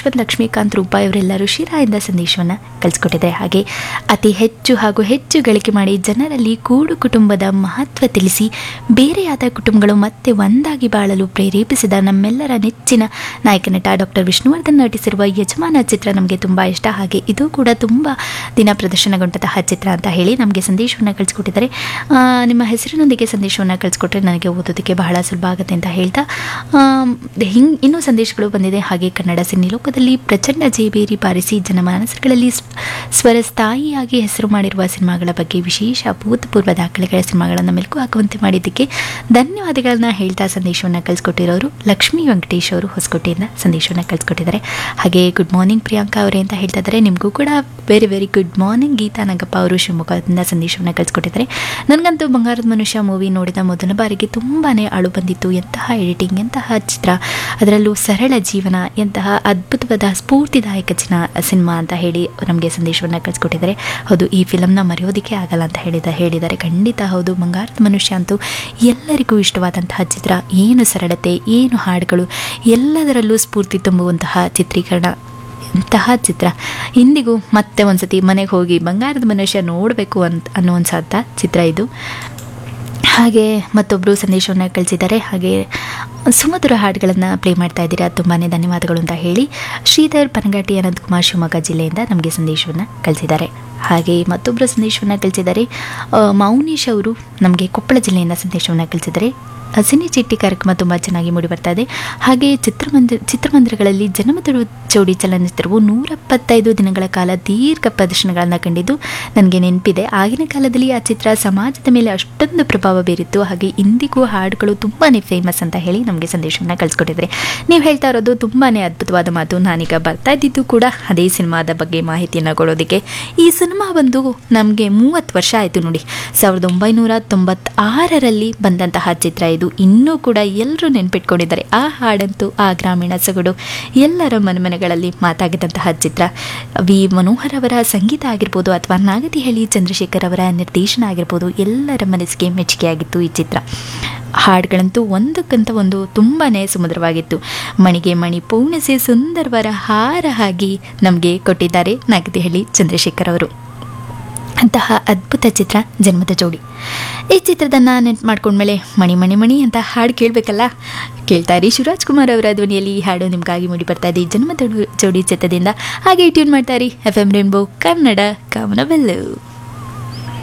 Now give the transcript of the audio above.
ಯಶವಂತ್ ಲಕ್ಷ್ಮೀಕಾಂತ್ ರೂಪಾಯಿ ಅವರೆಲ್ಲರೂ ಶಿರಾಯಿಂದ ಸಂದೇಶವನ್ನು ಕಳಿಸ್ಕೊಟ್ಟಿದ್ದಾರೆ ಹಾಗೆ ಅತಿ ಹೆಚ್ಚು ಹಾಗೂ ಹೆಚ್ಚು ಗಳಿಕೆ ಮಾಡಿ ಜನರಲ್ಲಿ ಕೂಡು ಕುಟುಂಬದ ಮಹತ್ವ ತಿಳಿಸಿ ಬೇರೆಯಾದ ಕುಟುಂಬಗಳು ಮತ್ತೆ ಒಂದಾಗಿ ಬಾಳಲು ಪ್ರೇರೇಪಿಸಿದ ನಮ್ಮೆಲ್ಲರ ನೆಚ್ಚಿನ ನಾಯಕ ನಟ ಡಾಕ್ಟರ್ ವಿಷ್ಣುವರ್ಧನ್ ನಟಿಸಿರುವ ಯಜಮಾನ ಚಿತ್ರ ನಮಗೆ ತುಂಬ ಇಷ್ಟ ಹಾಗೆ ಇದು ಕೂಡ ತುಂಬ ದಿನ ಪ್ರದರ್ಶನಗೊಂಡಂತಹ ಚಿತ್ರ ಅಂತ ಹೇಳಿ ನಮಗೆ ಸಂದೇಶವನ್ನು ಕಳಿಸ್ಕೊಟ್ಟಿದ್ದಾರೆ ಆ, ನಿಮ್ಮ ಹೆಸರಿನೊಂದಿಗೆ ಸಂದೇಶವನ್ನು ಕಳಿಸ್ಕೊಟ್ರೆ ನನಗೆ ಓದೋದಕ್ಕೆ ಬಹಳ ಸುಲಭ ಆಗುತ್ತೆ ಅಂತ ಹೇಳ್ತಾ ಹಿಂಗೆ ಇನ್ನೂ ಸಂದೇಶಗಳು ಬಂದಿದೆ ಹಾಗೆ ಕನ್ನಡ ಸಿನಿಲೋಕದಲ್ಲಿ ಪ್ರಚಂಡ ಜೇಬೇರಿ ಬಾರಿಸಿ ಜನಮಾನಸಗಳಲ್ಲಿ ಸ್ವ- ಸ್ವರಸ್ಥಾಯಿಯಾಗಿ ಹೆಸರು ಮಾಡಿರುವ ಸಿನಿಮಾಗಳ ಬಗ್ಗೆ ವಿಶೇಷ ಅಭೂತಪೂರ್ವ ದಾಖಲೆಗಳ ಸಿನಿಮಾಗಳನ್ನು ಮೆಲುಕು ಹಾಕುವಂತೆ ಮಾಡಿದ್ದಕ್ಕೆ ಧನ್ಯವಾದಗಳನ್ನ ಹೇಳ್ತಾ ಸಂದೇಶವನ್ನು ಕಳಿಸ್ಕೊಟ್ಟಿರೋರು ಲಕ್ಷ್ಮೀ ವೆಂಕಟೇಶ್ ಅವರು ಹೊಸಕೋಟೆಯಿಂದ ಸಂದೇಶವನ್ನು ಕಳಿಸ್ಕೊಟ್ಟಿದ್ದಾರೆ ಹಾಗೆ ಗುಡ್ ಮಾರ್ನಿಂಗ್ ಪ್ರಿಯಾಂಕಾ ಅವರೇ ಅಂತ ಹೇಳ್ತಾ ಇದ್ದಾರೆ ನಿಮಗೂ ಕೂಡ very very good morning Geetha Nangappa ಅವರು ಶಿವಮೊಗ್ಗದಿಂದ ಸಂದೇಶವನ್ನು ಕಳಿಸ್ಕೊಟ್ಟಿದ್ದಾರೆ ನನಗಂತೂ ಬಂಗಾರದ ಮನುಷ್ಯ ಮೂವಿ ನೋಡಿದ ಮೊದಲ ಬಾರಿಗೆ ತುಂಬಾ ಅಳು ಬಂದಿತ್ತು ಎಂತಹ ಎಡಿಟಿಂಗ್ ಎಂತಹ ಚಿತ್ರ ಅದರಲ್ಲೂ ಸರಳ ಜೀವನ ಎಂತಹ ಅದ್ಭುತವಾದ ಸ್ಫೂರ್ತಿದಾಯಕ ಚಿನ ಸಿನಿಮಾ ಅಂತ ಹೇಳಿ ನಮಗೆ ಸಂದೇಶವನ್ನು ಕಳಿಸ್ಕೊಟ್ಟಿದ್ದಾರೆ ಹೌದು ಈ ಫಿಲಮ್ನ ಮರೆಯೋದಕ್ಕೆ ಆಗಲ್ಲ ಅಂತ ಹೇಳಿದ ಹೇಳಿದ್ದಾರೆ ಖಂಡಿತ ಹೌದು ಬಂಗಾರದ ಮನುಷ್ಯ ಅಂತೂ ಎಲ್ಲರಿಗೂ ಇಷ್ಟವಾದಂತಹ ಚಿತ್ರ ಏನು ಸರಳತೆ ಏನು ಹಾಡುಗಳು ಎಲ್ಲದರಲ್ಲೂ ಸ್ಫೂರ್ತಿ ತುಂಬುವಂತಹ ಚಿತ್ರೀಕರಣ ಇಂತಹ ಚಿತ್ರ ಇಂದಿಗೂ ಮತ್ತೆ ಒಂದ್ಸತಿ ಮನೆಗೆ ಹೋಗಿ ಬಂಗಾರದ ಮನುಷ್ಯ ನೋಡಬೇಕು ಅಂತ ಅನ್ನುವಂಥ ಚಿತ್ರ ಇದು ಹಾಗೆ ಮತ್ತೊಬ್ಬರು ಸಂದೇಶವನ್ನು ಕಳಿಸಿದ್ದಾರೆ ಹಾಗೆ ಸುಮಧುರ ಹಾಡುಗಳನ್ನು ಪ್ಲೇ ಮಾಡ್ತಾ ಇದ್ದೀರಾ ತುಂಬಾ ಧನ್ಯವಾದಗಳು ಅಂತ ಹೇಳಿ ಶ್ರೀಧರ್ ಪನಗಾಟಿ ಅನಂತಕುಮಾರ್ ಶಿವಮೊಗ್ಗ ಜಿಲ್ಲೆಯಿಂದ ನಮಗೆ ಸಂದೇಶವನ್ನು ಕಳಿಸಿದ್ದಾರೆ ಹಾಗೆ ಮತ್ತೊಬ್ಬರು ಸಂದೇಶವನ್ನು ಕಳಿಸಿದ್ದಾರೆ ಆ, ಮೌನೀಶ್ ಅವರು ನಮಗೆ ಕೊಪ್ಪಳ ಜಿಲ್ಲೆಯಿಂದ ಸಂದೇಶವನ್ನು ಕಳಿಸಿದ್ದಾರೆ ಹಸಿನಿ ಚಿಟ್ಟಿ ಕಾರ್ಯಕ್ರಮ ತುಂಬ ಚೆನ್ನಾಗಿ ಮೂಡಿ ಬರ್ತಾ ಇದೆ ಹಾಗೆ ಚಿತ್ರಮಂದಿರ ಚಿತ್ರಮಂದಿರಗಳಲ್ಲಿ ಜನ್ಮದಿನ ಜೋಡಿ ಚಲನಚಿತ್ರವು ನೂರಪ್ಪತ್ತೈದು ದಿನಗಳ ಕಾಲ ದೀರ್ಘ ಪ್ರದರ್ಶನಗಳನ್ನು ಕಂಡಿದ್ದು ನನಗೆ ನೆನಪಿದೆ ಆಗಿನ ಕಾಲದಲ್ಲಿ ಆ ಚಿತ್ರ ಸಮಾಜದ ಮೇಲೆ ಅಷ್ಟೊಂದು ಪ್ರಭಾವ ಬೀರಿತ್ತು ಹಾಗೆ ಇಂದಿಗೂ ಹಾಡುಗಳು ತುಂಬಾ ಫೇಮಸ್ ಅಂತ ಹೇಳಿ ನಮಗೆ ಸಂದೇಶವನ್ನು ಕಳಿಸ್ಕೊಟ್ಟಿದ್ರೆ ನೀವು ಹೇಳ್ತಾ ಇರೋದು ತುಂಬಾ ಅದ್ಭುತವಾದ ಮಾತು ನಾನೀಗ ಬರ್ತಾ ಇದ್ದಿದ್ದು ಕೂಡ ಅದೇ ಸಿನಿಮಾದ ಬಗ್ಗೆ ಮಾಹಿತಿಯನ್ನು ಕೊಡೋದಕ್ಕೆ ಈ ಸಿನಿಮಾ ಬಂದು ನಮಗೆ ಮೂವತ್ತು ವರ್ಷ ಆಯಿತು ನೋಡಿ ಸಾವಿರದ ಒಂಬೈನೂರ ತೊಂಬತ್ತಾರರಲ್ಲಿ ಬಂದಂತಹ ಚಿತ್ರ ಇದು ಇನ್ನೂ ಕೂಡ ಎಲ್ಲರೂ ನೆನ್ಪಿಟ್ಕೊಂಡಿದ್ದಾರೆ ಆ ಹಾಡಂತೂ ಆ ಗ್ರಾಮೀಣ ಸೊಗಡು ಎಲ್ಲರ ಮನೆಮನೆಗಳಲ್ಲಿ ಮಾತಾಗಿದ್ದಂತಹ ಚಿತ್ರ ವಿ ಮನೋಹರ್ ಅವರ ಸಂಗೀತ ಆಗಿರ್ಬೋದು ಅಥವಾ ನಾಗತಿಹಳ್ಳಿ ಚಂದ್ರಶೇಖರ್ ಅವರ ನಿರ್ದೇಶನ ಆಗಿರ್ಬೋದು ಎಲ್ಲರ ಮನಸ್ಸಿಗೆ ಮೆಚ್ಚುಗೆಯಾಗಿತ್ತು ಈ ಚಿತ್ರ ಹಾಡುಗಳಂತೂ ಒಂದಕ್ಕಂತ ಒಂದು ತುಂಬಾ ಸುಮಧುರವಾಗಿತ್ತು ಮಣಿಗೆ ಮಣಿ ಪೂರ್ಣಿಸಿ ಸುಂದರವರ ಹಾರ ಆಗಿ ನಮಗೆ ಕೊಟ್ಟಿದ್ದಾರೆ ನಾಗತಿಹಳ್ಳಿ ಚಂದ್ರಶೇಖರ್ ಅವರು ಅಂತಹ ಅದ್ಭುತ ಚಿತ್ರ ಜನ್ಮದ ಜೋಡಿ ಈ ಚಿತ್ರದನ್ನ ನೆನ್ಪು ಮಾಡ್ಕೊಂಡ್ಮೇಲೆ ಮಣಿ ಮಣಿ ಮಣಿ ಅಂತ ಹಾಡು ಕೇಳಬೇಕಲ್ಲ ಕೇಳ್ತಾ ಇರಿ ಶಿವರಾಜ್ ಕುಮಾರ್ ಅವರ ಧ್ವನಿಯಲ್ಲಿ ಈ ಹಾಡು ನಿಮಗಾಗಿ ಮೂಡಿ ಬರ್ತಾ ಇದೆ ಜನ್ಮದ ಜೋಡಿ ಚಿತ್ರದಿಂದ ಹಾಗೆ ಟ್ಯೂನ್ ಮಾಡ್ತಾ ಇರಿ ಎಫ್ ಎಂ ರೇನ್ಬೋ ಕನ್ನಡ ಕಾಮನವೆಲ್ಲು